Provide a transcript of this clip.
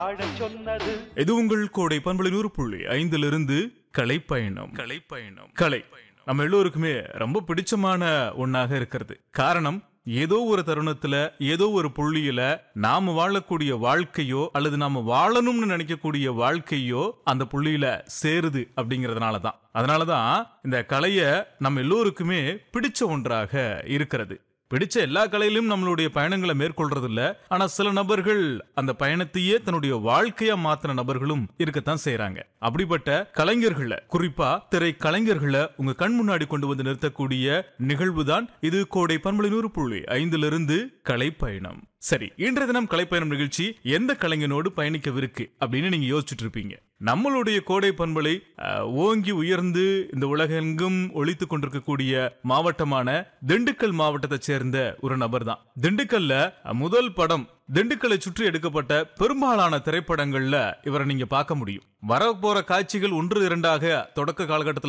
ஆடச் சொன்னது இது உங்கள் கோடை பண்பலை நூறு புள்ளி ஐந்திலிருந்து கலைப்பயணம் கலைப்பயணம் கலை நம்ம எல்லோருக்குமே ரொம்ப பிடிச்சமான ஒண்ணாக இருக்கிறது காரணம் ஏதோ ஒரு தருணத்துல ஏதோ ஒரு புள்ளியில நாம வாழக்கூடிய வாழ்க்கையோ அல்லது நாம வாழணும்னு நினைக்கக்கூடிய வாழ்க்கையோ அந்த புள்ளியில சேருது அப்படிங்கறதுனால தான் அதனாலதான் இந்த கலைய நம்ம எல்லோருக்குமே பிடிச்ச ஒன்றாக இருக்கிறது பிடிச்ச எல்லா கலையிலும் நம்மளுடைய பயணங்களை மேற்கொள்றது இல்ல ஆனா சில நபர்கள் அந்த பயணத்தையே தன்னுடைய வாழ்க்கையா மாத்தின நபர்களும் இருக்கத்தான் செய்றாங்க அப்படிப்பட்ட கலைஞர்களை குறிப்பா திரை கலைஞர்களை உங்க கண் முன்னாடி கொண்டு வந்து நிறுத்தக்கூடிய நிகழ்வு தான் இது கோடை பன்மொழி நூறு புள்ளி ஐந்திலிருந்து கலைப்பயணம் சரி இன்றைய தினம் கலைப்பயணம் நிகழ்ச்சி எந்த கலைஞனோடு பயணிக்கவிருக்கு அப்படின்னு நீங்க யோசிச்சுட்டு இருப்பீங்க நம்மளுடைய கோடை பண்பலை அஹ், ஓங்கி உயர்ந்து இந்த உலகெங்கும் ஒழித்துக் கொண்டிருக்கக்கூடிய மாவட்டமான திண்டுக்கல் மாவட்டத்தை சேர்ந்த ஒரு நபர் தான் திண்டுக்கல்ல அஹ், முதல் படம் திண்டுக்கல்லை சுற்றி எடுக்கப்பட்ட பெரும்பாலான திரைப்படங்கள்ல இவரை நீங்க பார்க்க முடியும் வரப்போற காட்சிகள் ஒன்று இரண்டாக தொடக்க காலகட்டத்தில்